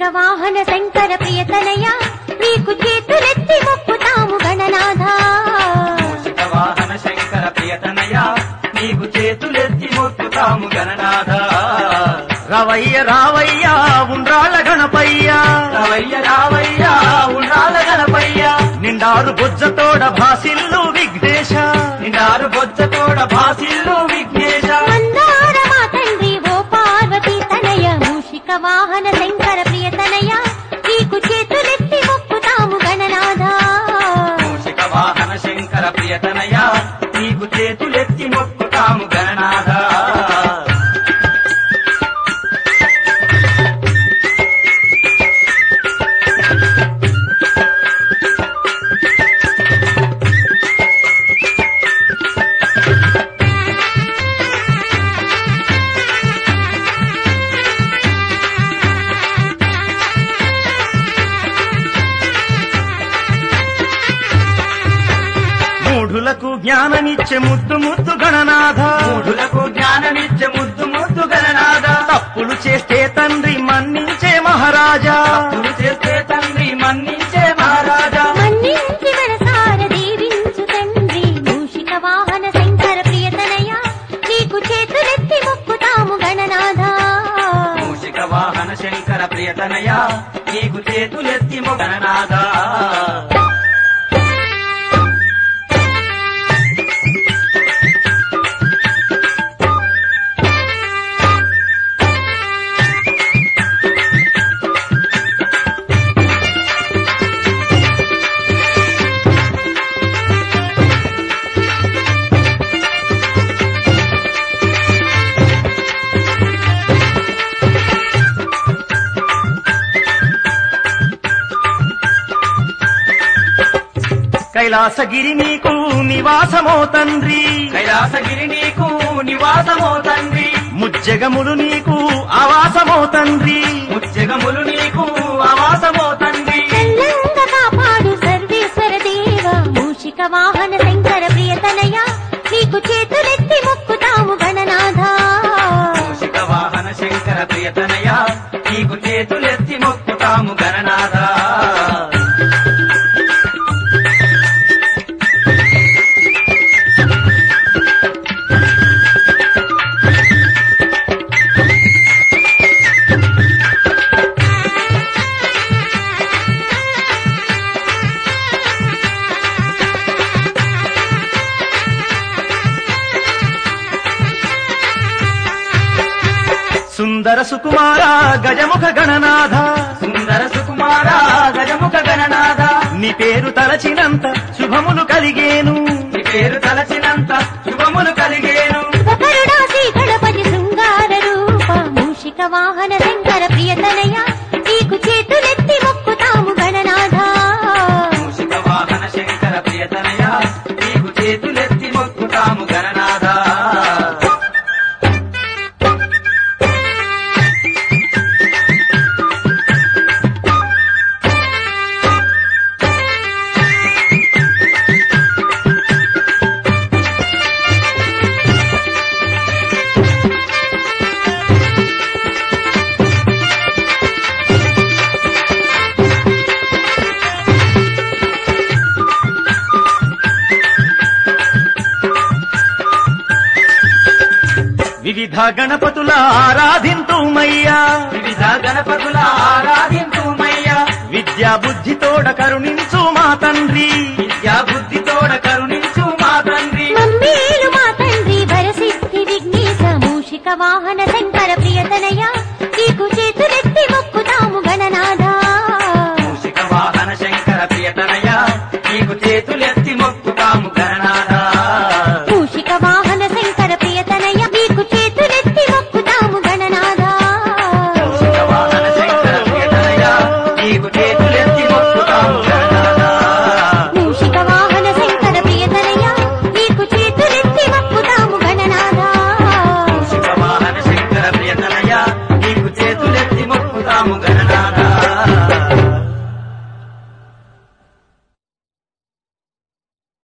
వాహన శంకర ప్రియతనయ నీకు చేతులెత్తి మొక్కుతాము గణనాథ మూషిక వాహన శంకర ప్రియతనయ నీకు చేతులెత్తి మొక్కుతాము గణనాథ రవయ్య రావయ్య ఉండ్రాళ్ళ గణపయ్య రావయ్య రావయ్య ఉండాల గణపయ్య నిండారు బొజ్జతోడ భాసిల్లు విఘ్నేశ నిండారు బొచ్చతోడ భాసిల్లు విఘ్నేశ మందార మా తండ్రి ఓ పార్వతీ తనయ మూషిక వాహన శంకర ప్రియతనయ నీకు చేతులెత్తి మొక్కుతాము గణనాథ మూషిక వాహన శంకర ప్రియతనయ నీకు చేతులెత్తి మొక్కుతాము గణనాథ మూఢులకు జ్ఞానమిచ్చే ముద్దు ముద్దు గణనాథ మూఢులకు జ్ఞానమిచ్చే ముద్దు ముద్దు గణనాథ తప్పులు చేస్తే తండ్రి మన్నించే మహారాజా తప్పులు చేస్తే తండ్రి మన్నించే మహారాజా మన్నించి మనసార దీవించు తండ్రి మూషిక వాహన శంకర ప్రియతనయ నీకు చేతులెత్తి మొక్కుతాము గణనాథ మూషిక వాహన శంకర ప్రియతనయ నీకు చేతులెత్తి మొ గణనాథ కైలాసగిరి నీకు నివాసమో తండ్రి కైలాసగిరి నీకు నివాసమో తండ్రి ముజ్జగములు నీకు ఆవాసమో తండ్రి ముజ్జగములు నీకు ఆవాసమో తండ్రి చల్లంగా కాపాడు సర్వేశ్వర దేవ మూషిక వాహన శంకర ప్రియతనయ నీకు చేతులెత్తి మొక్కుతాము గణనాథ మూషిక వాహన శంకర ప్రియతనయ నీకు చేతులెత్తి మొక్కుతాము గణనాథ సుందర సుకుమార గజముఖ గణనాథ సుందర సుకుమార గజముఖ గణనాథ నీ పేరు తలచినంత శుభములు కలిగేను నీ పేరు తలచినంత శుభములు కలిగేను ఒకరుడాసి గణపతి శృంగార రూప మూషిక వాహన శంకర ప్రియతనయ నీకు చేతులెత్తి మొక్కుతాము గణనాథ మూషిక వాహన శంకర ప్రియతనయ నీకు చేతులెత్తి మొక్కుతాము గణనాథ వివిధ గణపతుల ఆరాధింతుమయ్యా వివిధ గణపతుల ఆరాధింతుమయ్య విద్యా బుద్ధితోడ కరుణించు మా తండ్రి విద్యా బుద్ధితోడ కరుణించు మా తండ్రి మమ్మీలు మా తండ్రి వరసిద్ధి విఘ్నేశ మూషిక వాహన శంకర ప్రియతనయ నీకు